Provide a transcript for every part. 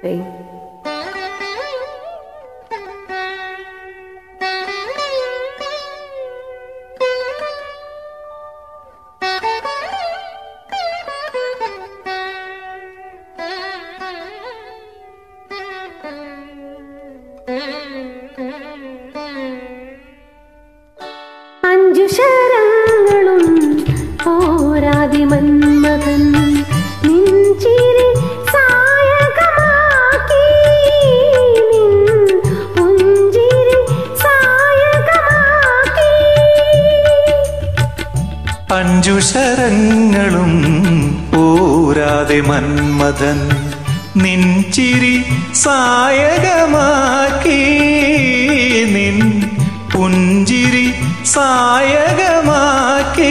Hey. അഞ്ചു ശരങ്ങളും പോരാതി മന്മകൻ നിൻചിരി സായകമാക്കി നിൻ പുഞ്ചിരി സായകമാക്കി അഞ്ചു ശരങ്ങളും പോരാതെ മന്മഥൻ നിൻചിരി സായകമാക്കി നിൻ പുഞ്ചിരി സായകമാക്കി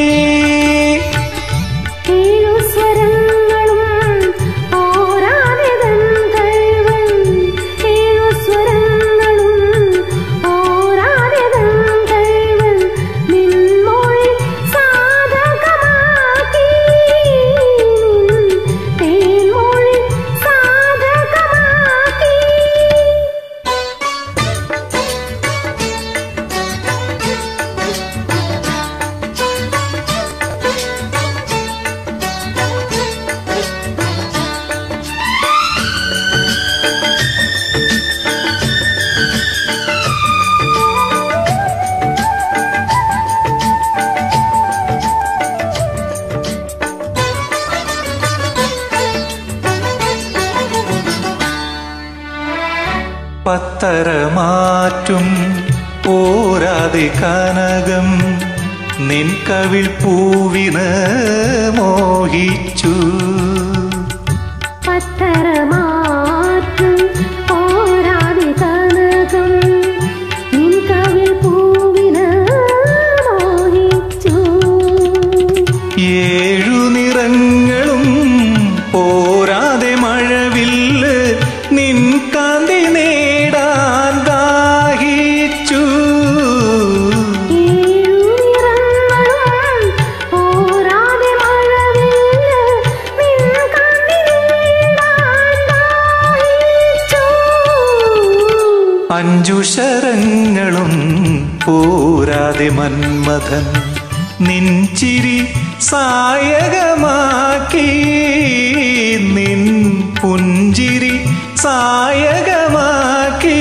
ഏഴു സ്വരങ്ങളും പോരാതെ തൻ കഴിവൻ ഏഴു സ്വരങ്ങളും പോരാതെ തൻ കഴിവൻ നിൻമൊഴി സാധകമാക്കി നിൻ തേൻമൊഴി സാധകമാക്കി പത്തരമാറ്റും പോരാതെ കനകം നിൻ കവിൾ പൂവിന് മോഹിച്ചു പത്തരമാറ്റും പോരാതെ കനകം നിൻ കവിൾ പൂവിന് മോഹിച്ചു ഏഴു നിറങ്ങളും പോരാതെ മഴവില്ല് നിൻ കാന്തി നേടാൻ ദാഹിച്ചു ഏഴു നിറങ്ങളും പോരാതെ മഴവില്ല് നിൻ കണ്ണിലേടാൻ ദാഹിച്ചു. അഞ്ചു ശരങ്ങളും പോരാതെ മന്മഥൻ നിൻ ചിരി സായകമാക്കി നിൻ പുഞ്ചിരി സായകമാക്കി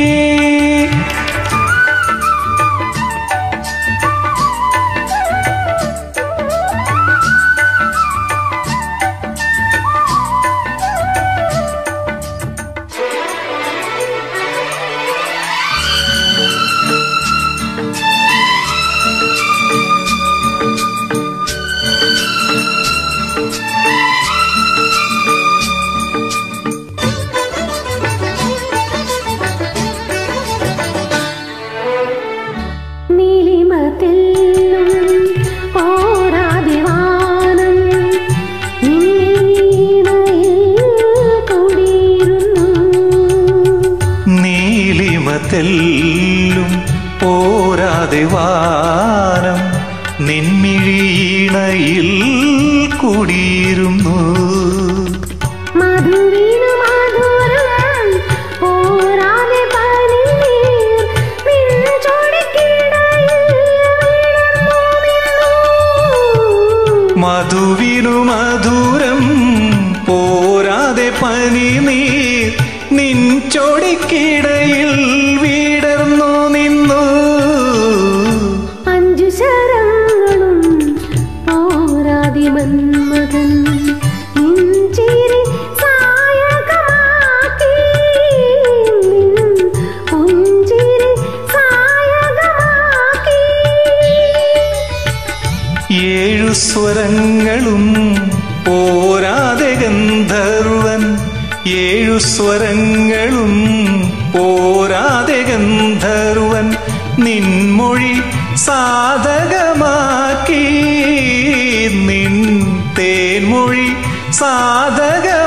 നീലിമതെല്ലും പോരാതെ വാനം നിന്നീണയിൽ കുടിയിരുന്നു നീലിമതെല്ലും പോരാതെ വാനം നിൻമിഴിയിണയിൽ കുടിയിരുന്നു മധുവിനു മധുരം പോരാതെ പനിനീർ നിൻ ചുടിക്കിടയിൽ വിടർന്നു നിന്നു. മധുവിനു മധുരം പോരാതെ പനി നീർ നിൻ ചൊടിക്കിടയിൽ വീടർന്നു നിന്നു അഞ്ചു ശരങ്ങളും പോരാതി മന്മകൻ നിൻചിരി സായകമാക്കി നിൻ പുഞ്ചിരി സായകമാക്കി ഏഴു സ്വരങ്ങളും പോരാതെ ഗന്ധർവൻ ഏഴു സ്വരങ്ങളും പോരാതെ ഗന്ധർവൻ നിൻമൊഴി സാധകമാക്കി നിൻ തേൻമൊഴി സാധക